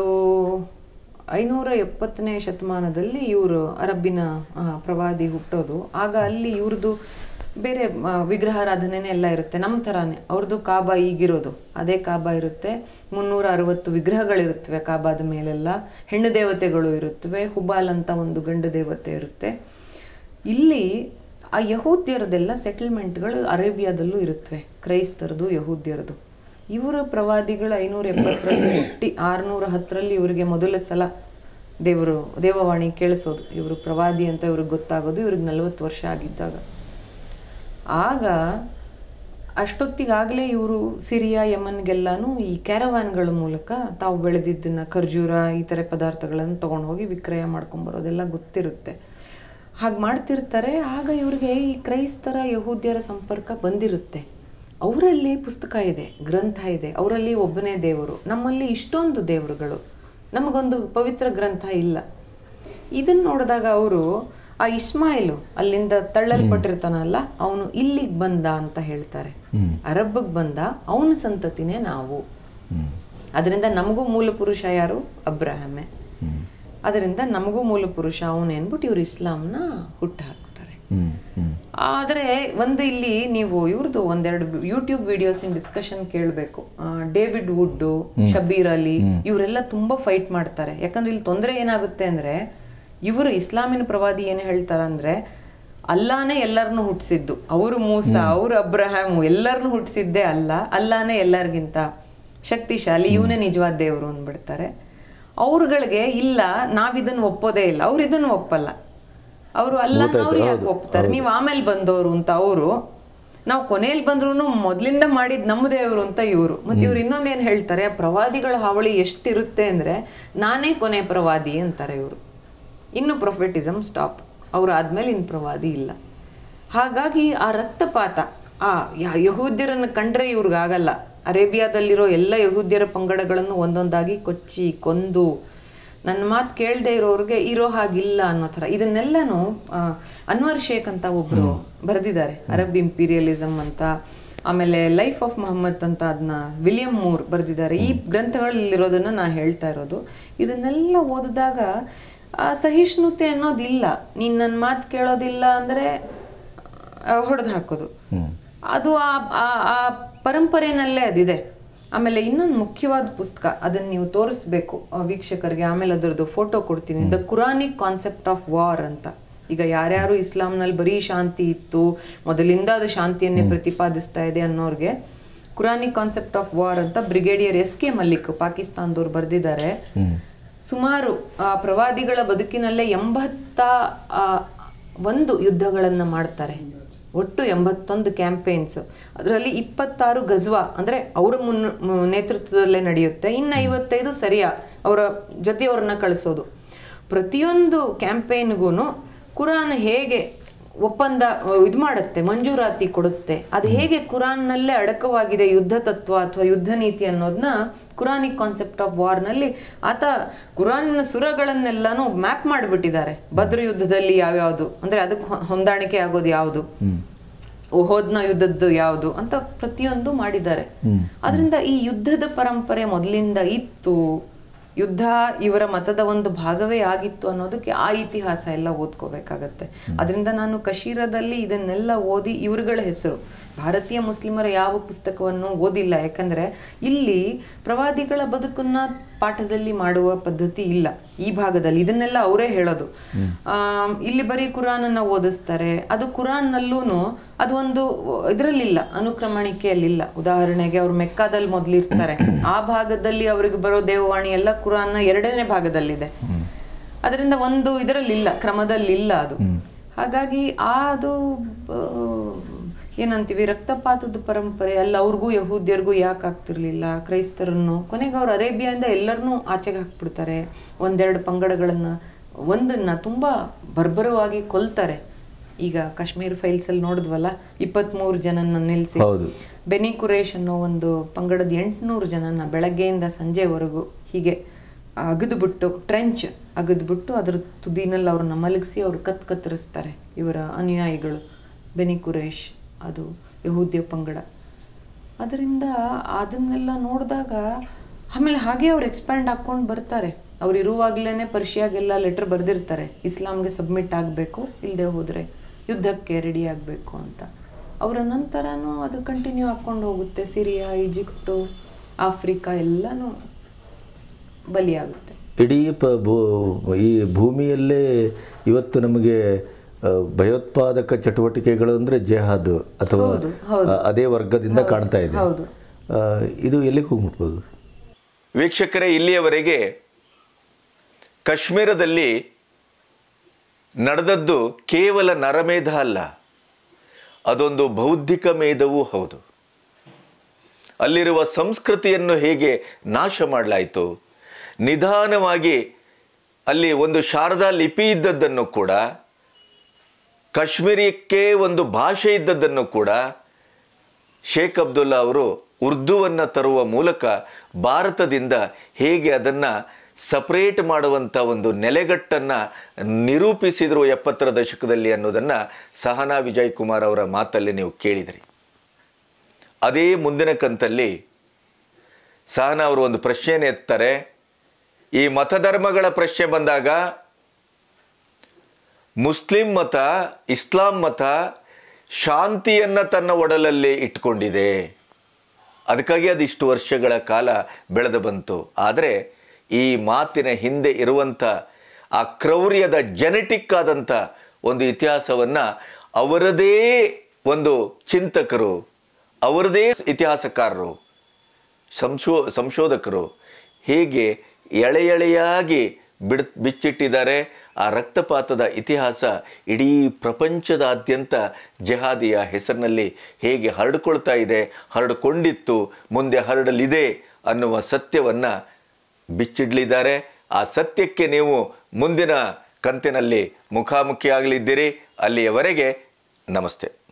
ಐನೂರ ಎಪ್ಪತ್ತನೇ ಶತಮಾನದಲ್ಲಿ ಇವರು ಅರಬ್ಬಿನ ಆ, ಪ್ರವಾದಿ ಹುಟ್ಟೋದು ಆಗ ಅಲ್ಲಿ ಇವ್ರದ್ದು ಬೇರೆ ಆ, ವಿಗ್ರಹಾರಾಧನೆನೇ ಎಲ್ಲ ಇರುತ್ತೆ ನಮ್ಮ ಥರಾನೇ ಅವ್ರದ್ದು ಕಾಬಾ ಈಗಿರೋದು ಅದೇ ಕಾಬಾ ಇರುತ್ತೆ ಮುನ್ನೂರ ಅರವತ್ತು ವಿಗ್ರಹಗಳಿರುತ್ತವೆ ಕಾಬಾದ ಮೇಲೆಲ್ಲ ಹೆಣ್ಣು ದೇವತೆಗಳು ಇರುತ್ತವೆ ಹುಬಾಲ್ ಅಂತ ಒಂದು ಗಂಡು ದೇವತೆ ಇರುತ್ತೆ ಇಲ್ಲಿ ಆ ಯಹೂದ್ಯರದೆಲ್ಲ ಸೆಟಲ್ಮೆಂಟ್ಗಳು ಅರೇಬಿಯಾದಲ್ಲೂ ಇರುತ್ತವೆ ಕ್ರೈಸ್ತರದು ಯಹೂದ್ಯರದು ಇವರ ಪ್ರವಾದಿಗಳು ಐನೂರ ಎಪ್ಪತ್ತರಲ್ಲಿ ಹುಟ್ಟಿ ಆರುನೂರ ಹತ್ತರಲ್ಲಿ ಇವರಿಗೆ ಮೊದಲ ಸಲ ದೇವರು ದೇವವಾಣಿ ಕೇಳಿಸೋದು ಇವರು ಪ್ರವಾದಿ ಅಂತ ಇವ್ರಿಗೆ ಗೊತ್ತಾಗೋದು ಇವ್ರಿಗೆ ನಲವತ್ತು ವರ್ಷ ಆಗಿದ್ದಾಗ ಆಗ ಅಷ್ಟೊತ್ತಿಗಾಗಲೇ ಇವರು ಸಿರಿಯಾ ಯಮನ್ಗೆಲ್ಲಾನು ಈ ಕ್ಯಾರವ್ಯಾನ್ಗಳ ಮೂಲಕ ತಾವು ಬೆಳೆದಿದ್ದನ್ನ ಖರ್ಜೂರ ಈ ಥರ ಪದಾರ್ಥಗಳನ್ನು ತೊಗೊಂಡು ಹೋಗಿ ವಿಕ್ರಯ ಮಾಡ್ಕೊಂಬರೋದೆಲ್ಲ ಗೊತ್ತಿರುತ್ತೆ ಹಾಗೆ ಮಾಡ್ತಿರ್ತಾರೆ ಆಗ ಇವ್ರಿಗೆ ಈ ಕ್ರೈಸ್ತರ ಯಹೂದ್ಯರ ಸಂಪರ್ಕ ಬಂದಿರುತ್ತೆ ಅವರಲ್ಲಿ ಪುಸ್ತಕ ಇದೆ ಗ್ರಂಥ ಇದೆ ಅವರಲ್ಲಿ ಒಬ್ಬನೇ ದೇವರು ನಮ್ಮಲ್ಲಿ ಇಷ್ಟೊಂದು ದೇವರುಗಳು ನಮಗೊಂದು ಪವಿತ್ರ ಗ್ರಂಥ ಇಲ್ಲ ಇದನ್ನ ನೋಡಿದಾಗ ಅವರು ಆ ಇಸ್ಮಾಯಿಲು ಅಲ್ಲಿಂದ ತಳ್ಳಲ್ಪಟ್ಟಿರ್ತಾನಲ್ಲ ಅವನು ಇಲ್ಲಿಗೆ ಬಂದ ಅಂತ ಹೇಳ್ತಾರೆ ಅರಬ್ಬಿಗೆ ಬಂದ ಅವನ ಸಂತತಿನೇ ನಾವು ಅದರಿಂದ ನಮಗೂ ಮೂಲ ಪುರುಷ ಯಾರು ಅಬ್ರಹಮೆ ಅದರಿಂದ ನಮಗೂ ಮೂಲ ಪುರುಷ ಅವನೇ ಅಂದ್ಬಿಟ್ಟು ಇವ್ರು ಇಸ್ಲಾಂನ ಹುಟ್ಟು ಹಾಕ್ತಾರೆ ಹ್ಮ್ ಹ್ಮ್ ಆದರೆ ಒಂದು ಇಲ್ಲಿ ನೀವು ಇವ್ರದ್ದು ಒಂದೆರಡು ಯೂಟ್ಯೂಬ್ ವಿಡಿಯೋಸ್ ಇನ್ ಡಿಸ್ಕಷನ್ ಕೇಳಬೇಕು ಡೇವಿಡ್ ವುಡ್ ಶಬೀರ್ ಅಲಿ ಇವರೆಲ್ಲ ತುಂಬಾ ಫೈಟ್ ಮಾಡ್ತಾರೆ ಯಾಕಂದ್ರೆ ಇಲ್ಲಿ ತೊಂದರೆ ಏನಾಗುತ್ತೆ ಅಂದ್ರೆ ಇವರು ಇಸ್ಲಾಮಿನ ಪ್ರವಾದಿ ಏನು ಹೇಳ್ತಾರಂದ್ರೆ ಅಲ್ಲಾನೇ ಎಲ್ಲರನ್ನು ಹುಟ್ಟಿಸಿದ್ದು ಅವರು ಮೂಸ ಅವರು ಅಬ್ರಹಾಮು ಎಲ್ಲರನ್ನು ಹುಟ್ಟಿಸಿದ್ದೇ ಅಲ್ಲ ಅಲ್ಲಾನೇ ಎಲ್ಲರಿಗಿಂತ ಶಕ್ತಿಶಾಲಿ ಇವನೇ ನಿಜವಾದ ದೇವರು ಅಂದ್ಬಿಡ್ತಾರೆ ಅವ್ರುಗಳಿಗೆ ಇಲ್ಲ ನಾವಿದನ್ನು ಒಪ್ಪೋದೇ ಇಲ್ಲ ಅವ್ರು ಇದನ್ನು ಒಪ್ಪಲ್ಲ ಅವರು ಅಲ್ಲ ಅವ್ರು ಯಾಕೆ ಒಪ್ತಾರೆ ನೀವು ಆಮೇಲೆ ಬಂದವರು ಅಂತ ಅವರು ನಾವು ಕೊನೆಯಲ್ಲಿ ಬಂದ್ರು ಮೊದಲಿಂದ ಮಾಡಿದ್ ನಮ್ಮ ದೇವರು ಅಂತ ಇವರು ಮತ್ತೆ ಇವ್ರು ಇನ್ನೊಂದೇನು ಹೇಳ್ತಾರೆ ಪ್ರವಾದಿಗಳ ಹಾವಳಿ ಎಷ್ಟಿರುತ್ತೆ ಅಂದ್ರೆ ನಾನೇ ಕೊನೆ ಪ್ರವಾದಿ ಅಂತಾರೆ ಇವರು ಇನ್ನು ಪ್ರೊಫೆಟಿಸಮ್ ಸ್ಟಾಪ್ ಅವ್ರು ಆದ್ಮೇಲೆ ಇನ್ನು ಪ್ರವಾದಿ ಇಲ್ಲ ಹಾಗಾಗಿ ಆ ರಕ್ತಪಾತ ಆ ಯ- ಯಹೂದ್ಯರನ್ನು ಕಂಡ್ರೆ ಇವ್ರಿಗಾಗಲ್ಲ ಅರೇಬಿಯಾದಲ್ಲಿರೋ ಎಲ್ಲ ಯಹೂದ್ಯರ ಪಂಗಡಗಳನ್ನು ಒಂದೊಂದಾಗಿ ಕೊಚ್ಚಿ ಕೊಂದು ನನ್ನ ಮಾತು ಕೇಳದೆ ಇರೋರಿಗೆ ಇರೋ ಹಾಗಿಲ್ಲ ಅನ್ನೋ ಥರ ಇದನ್ನೆಲ್ಲನೂ ಆ, ಅನ್ವರ್ ಶೇಖ್ ಅಂತ ಒಬ್ರು ಬರೆದಿದ್ದಾರೆ ಅರಬ್ ಇಂಪೀರಿಯಲಿಸಮ್ ಅಂತ ಆಮೇಲೆ ಲೈಫ್ ಆಫ್ ಮೊಹಮ್ಮದ್ ಅಂತ ಅದನ್ನ ವಿಲಿಯಂ ಮೂರ್ ಬರೆದಿದ್ದಾರೆ ಈ ಗ್ರಂಥಗಳಲ್ಲಿರೋದನ್ನ ನಾ ಹೇಳ್ತಾ ಇರೋದು ಇದನ್ನೆಲ್ಲ ಓದಿದಾಗ ಆ ಸಹಿಷ್ಣುತೆ ಅನ್ನೋದಿಲ್ಲ ನೀನು ನನ್ನ ಮಾತು ಕೇಳೋದಿಲ್ಲ ಅಂದರೆ ಹೊಡೆದು ಹಾಕೋದು ಅದು ಆ ಆ- ಆ ಪರಂಪರೆನಲ್ಲೇ ಅದಿದೆ ಆಮೇಲೆ ಇನ್ನೊಂದು ಮುಖ್ಯವಾದ ಪುಸ್ತಕ ಅದನ್ನ ನೀವು ತೋರಿಸ್ಬೇಕು ಆ, ವೀಕ್ಷಕರಿಗೆ ಆಮೇಲೆ ಅದರದ್ದು ಫೋಟೋ ಕೊಡ್ತೀನಿ the Quranic concept of war ಅಂತ ಈಗ ಯಾರ್ಯಾರು ಇಸ್ಲಾಂನಲ್ಲಿ ಬರೀ ಶಾಂತಿ ಇತ್ತು ಮೊದಲಿಂದ ಅದು ಶಾಂತಿಯನ್ನೇ ಪ್ರತಿಪಾದಿಸ್ತಾ ಇದೆ ಅನ್ನೋರ್ಗೆ ಕುರಾನಿಕ್ ಕಾನ್ಸೆಪ್ಟ್ ಆಫ್ ವಾರ್ ಅಂತ ಬ್ರಿಗೇಡಿಯರ್ ಎಸ್ ಕೆ ಮಲ್ಲಿಕ್ ಪಾಕಿಸ್ತಾನದವ್ರು ಬರೆದಿದ್ದಾರೆ ಸುಮಾರು ಆ ಪ್ರವಾದಿಗಳ ಬದುಕಿನಲ್ಲೇ ಎಂಬತ್ತ ಆ, ಒಂದು ಯುದ್ಧಗಳನ್ನ ಮಾಡ್ತಾರೆ ಒಟ್ಟು ಎಂಬತ್ತೊಂದು ಕ್ಯಾಂಪೇನ್ಸ್ ಅದರಲ್ಲಿ ಇಪ್ಪತ್ತಾರು ಗಜ್ವಾ ಅಂದ್ರೆ ಅವರ ಮುನ್ ಮು- ನೇತೃತ್ವದಲ್ಲೇ ನಡೆಯುತ್ತೆ ಇನ್ನು ಐವತ್ತೈದು ಸರಿಯಾ ಅವರ ಜೊತೆಯವ್ರನ್ನ ಕಳಿಸೋದು ಪ್ರತಿಯೊಂದು ಕ್ಯಾಂಪೇನ್ಗೂ ಕುರಾನ್ ಹೇಗೆ ಒಪ್ಪಂದ ಇದು ಮಾಡುತ್ತೆ ಮಂಜೂರಾತಿ ಕೊಡುತ್ತೆ ಅದು ಹೇಗೆ ಕುರಾನ್ನಲ್ಲೇ ಅಡಕವಾಗಿದೆ ಯುದ್ಧ ತತ್ವ ಅಥವಾ ಯುದ್ಧ ನೀತಿ ಅನ್ನೋದನ್ನ ಕುರಾನಿಕ್ ಕಾನ್ಸೆಪ್ಟ್ ಆಫ್ ವಾರ್ನಲ್ಲಿ ಆತ ಕುರಾನ್ನ ಸುರಗಳನ್ನೆಲ್ಲಾನು ಮ್ಯಾಪ್ ಮಾಡಿಬಿಟ್ಟಿದ್ದಾರೆ ಭದ್ರ ಯುದ್ಧದಲ್ಲಿ ಯಾವ್ಯಾವುದು ಅಂದ್ರೆ ಅದಕ್ಕೆ ಹೊ- ಹೊಂದಾಣಿಕೆ ಆಗೋದು ಯಾವುದು ಹೋದ್ನ ಯುದ್ಧದ್ದು ಯಾವುದು ಅಂತ ಪ್ರತಿಯೊಂದು ಮಾಡಿದ್ದಾರೆ ಅದರಿಂದ ಈ ಯುದ್ಧದ ಪರಂಪರೆ ಮೊದಲಿಂದ ಇತ್ತು ಯುದ್ಧ ಇವರ ಮತದ ಒಂದು ಭಾಗವೇ ಆಗಿತ್ತು ಅನ್ನೋದಕ್ಕೆ ಆ ಇತಿಹಾಸ ಎಲ್ಲ ಓದ್ಕೋಬೇಕಾಗತ್ತೆ ಅದರಿಂದ ನಾನು ಕಶೀರದಲ್ಲಿ ಇದನ್ನೆಲ್ಲ ಓದಿ ಇವರುಗಳ ಹೆಸರು ಭಾರತೀಯ ಮುಸ್ಲಿಮರ ಯಾವ ಪುಸ್ತಕವನ್ನು ಓದಿಲ್ಲ ಯಾಕಂದ್ರೆ ಇಲ್ಲಿ ಪ್ರವಾದಿಗಳ ಬದುಕನ್ನ ಪಾಠದಲ್ಲಿ ಮಾಡುವ ಪದ್ಧತಿ ಇಲ್ಲ ಈ ಭಾಗದಲ್ಲಿ ಇದನ್ನೆಲ್ಲ ಅವರೇ ಹೇಳೋದು ಆಮ್, ಇಲ್ಲಿ ಬರೀ ಕುರಾನನ್ನ ಓದಿಸ್ತಾರೆ ಅದು ಕುರಾನ್ನಲ್ಲೂ ಅದು ಒಂದು ಇದರಲ್ಲಿಲ್ಲ ಅನುಕ್ರಮಣಿಕೆಯಲ್ಲಿಲ್ಲ ಉದಾಹರಣೆಗೆ ಅವ್ರು ಮೆಕ್ಕಾದಲ್ಲಿ ಮೊದಲಿರ್ತಾರೆ ಆ ಭಾಗದಲ್ಲಿ ಅವ್ರಿಗೆ ಬರೋ ದೇವವಾಣಿ ಎಲ್ಲ ಕುರಾನ್ನ ಎರಡನೇ ಭಾಗದಲ್ಲಿದೆ ಅದರಿಂದ ಒಂದು ಇದರಲ್ಲಿಲ್ಲ ಕ್ರಮದಲ್ಲಿಲ್ಲ ಅದು ಹಾಗಾಗಿ ಆ ಅದು ಆ, ಏನಂತೀವಿ ರಕ್ತಪಾತದ ಪರಂಪರೆ ಅಲ್ಲ ಅವ್ರಿಗೂ ಯಹೂದ್ಯರಿಗೂ ಯಾಕೆ ಆಗ್ತಿರ್ಲಿಲ್ಲ ಕ್ರೈಸ್ತರನ್ನು ಕೊನೆಗೆ ಅವ್ರು ಅರೇಬಿಯಾದಿಂದ ಎಲ್ಲರನ್ನೂ ಆಚೆಗೆ ಹಾಕ್ಬಿಡ್ತಾರೆ ಒಂದೆರಡು ಪಂಗಡಗಳನ್ನ ಒಂದನ್ನ ತುಂಬಾ ಬರ್ಬರವಾಗಿ ಕೊಲ್ತಾರೆ ಈಗ ಕಾಶ್ಮೀರ್ ಫೈಲ್ಸ್ ಅಲ್ಲಿ ನೋಡಿದ್ವಲ್ಲ ಇಪ್ಪತ್ಮೂರು ಜನನ ನಿಲ್ಲಿಸಿ ಹೌದು. ಬೆನಿ ಕುರೇಶ್ ಅನ್ನೋ ಒಂದು ಪಂಗಡದ ಎಂಟುನೂರು ಜನನ ಬೆಳಗ್ಗೆಯಿಂದ ಸಂಜೆವರೆಗೂ ಹೀಗೆ ಅಗದ್ಬಿಟ್ಟು ಟ್ರೆಂಚ್ ಅಗದ್ಬಿಟ್ಟು ಅದ್ರ ತುದಿನಲ್ಲಿ ಅವ್ರನ್ನ ಮಲಗಿಸಿ ಅವ್ರು ಕತ್ ಕತ್ತರಿಸ್ತಾರೆ ಇವರ ಅನುಯಾಯಿಗಳು ಬೆನಿ ಕುರೇಶ್ ಅದು ಯಹೂದ್ಯ ಪಂಗಡ ಅದರಿಂದ ಅದನ್ನೆಲ್ಲ ನೋಡಿದಾಗ ಆಮೇಲೆ ಹಾಗೆ ಅವ್ರು ಎಕ್ಸ್ಪ್ಯಾಂಡ್ ಹಾಕ್ಕೊಂಡು ಬರ್ತಾರೆ ಅವ್ರು ಇರುವಾಗಲೇ ಪರ್ಷಿಯಾಗೆಲ್ಲ ಲೆಟರ್ ಬರೆದಿರ್ತಾರೆ ಇಸ್ಲಾಂಗೆ ಸಬ್ಮಿಟ್ ಆಗಬೇಕು ಇಲ್ಲದೆ ಹೋದರೆ ಯುದ್ಧಕ್ಕೆ ರೆಡಿ ಆಗಬೇಕು ಅಂತ ಅವರ ನಂತರನೂ ಅದು ಕಂಟಿನ್ಯೂ ಹಾಕ್ಕೊಂಡು ಹೋಗುತ್ತೆ ಸಿರಿಯಾ ಈಜಿಪ್ಟು ಆಫ್ರಿಕಾ ಎಲ್ಲನೂ ಬಲಿಯಾಗುತ್ತೆ ಇಡೀ ಪ ಭೂ ಈ ಭೂಮಿಯಲ್ಲೇ ಇವತ್ತು ನಮಗೆ ಆ, ಭಯೋತ್ಪಾದಕ ಚಟುವಟಿಕೆಗಳು ಅಂದರೆ ಜೆಹಾದ್ ಅಥವಾ ಹೌದು, ಹೌದು. ಆ, ಅದೇ ವರ್ಗದಿಂದ ಕಾಣ್ತಾ ಇದೆ ಹೌದು. ಆ, ಇದು ಎಲ್ಲಿಗೆ ಹೋಗ್ಬಿಡ್ಬೋದು ವೀಕ್ಷಕರೇ ಇಲ್ಲಿಯವರೆಗೆ ಕಾಶ್ಮೀರದಲ್ಲಿ ನಡೆದದ್ದು ಕೇವಲ ನರಮೇಧ ಅಲ್ಲ ಅದೊಂದು ಬೌದ್ಧಿಕ ಮೇಧವೂ ಹೌದು ಅಲ್ಲಿರುವ ಸಂಸ್ಕೃತಿಯನ್ನು ಹೇಗೆ ನಾಶ ಮಾಡಲಾಯಿತು ನಿಧಾನವಾಗಿ ಅಲ್ಲಿ ಒಂದು ಶಾರದಾ ಲಿಪಿ ಇದ್ದದ್ದನ್ನು ಕೂಡ ಕಾಶ್ಮೀರಕ್ಕೆ ಒಂದು ಭಾಷೆ ಇದ್ದದ್ದನ್ನು ಕೂಡ ಶೇಖ್ ಅಬ್ದುಲ್ಲಾ ಅವರು ಉರ್ದುವನ್ನು ತರುವ ಮೂಲಕ ಭಾರತದಿಂದ ಹೇಗೆ ಅದನ್ನು ಸಪರೇಟ್ ಮಾಡುವಂಥ ಒಂದು ನೆಲೆಗಟ್ಟನ್ನು ನಿರೂಪಿಸಿದರು ಎಪ್ಪತ್ತರ ದಶಕದಲ್ಲಿ ಅನ್ನೋದನ್ನು ಸಹನಾ ವಿಜಯ್ ಕುಮಾರ್ ಅವರ ಮಾತಲ್ಲಿ ನೀವು ಕೇಳಿದ್ರಿ ಅದೇ ಮುಂದಿನ ಕಂತಲ್ಲಿ ಸಹನಾ ಅವರು ಒಂದು ಪ್ರಶ್ನೆಯನ್ನು ಎತ್ತಾರೆ ಈ ಮತಧರ್ಮಗಳ ಪ್ರಶ್ನೆ ಬಂದಾಗ ಮುಸ್ಲಿಂ ಮತ ಇಸ್ಲಾಂ ಮತ ಶಾಂತಿಯನ್ನು ತನ್ನ ಒಡಲಲ್ಲಿ ಇಟ್ಕೊಂಡಿದೆ ಅದಕ್ಕಾಗಿ ಅದು ಇಷ್ಟು ವರ್ಷಗಳ ಕಾಲ ಬೆಳೆದು ಬಂತು ಆದರೆ ಈ ಮಾತಿನ ಹಿಂದೆ ಇರುವಂಥ ಆ ಕ್ರೌರ್ಯದ ಜೆನೆಟಿಕ್ ಆದಂಥ ಒಂದು ಇತಿಹಾಸವನ್ನು ಅವರದೇ ಒಂದು ಚಿಂತಕರು ಅವರದೇ ಇತಿಹಾಸಕಾರರು ಸಂಶೋ ಸಂಶೋಧಕರು ಹೇಗೆ ಎಳೆ ಎಳೆಯಾಗಿ ಬಿಡ್ ಬಿಚ್ಚಿಟ್ಟಿದ್ದಾರೆ ಆ ರಕ್ತಪಾತದ ಇತಿಹಾಸ ಇಡೀ ಪ್ರಪಂಚದಾದ್ಯಂತ ಜೆಹಾದಿಯ ಹೆಸರಿನಲ್ಲಿ ಹೇಗೆ ಹರಡ್ಕೊಳ್ತಾ ಇದೆ ಹರಡಿಕೊಂಡಿತ್ತು ಮುಂದೆ ಹರಡಲಿದೆ ಅನ್ನುವ ಸತ್ಯವನ್ನು ಬಿಚ್ಚಿಡ್ಲಿದ್ದಾರೆ ಆ ಸತ್ಯಕ್ಕೆ ನೀವು ಮುಂದಿನ ಕಂತಿನಲ್ಲಿ ಮುಖಾಮುಖಿಯಾಗಲಿದ್ದೀರಿ ಅಲ್ಲಿಯವರೆಗೆ ನಮಸ್ತೆ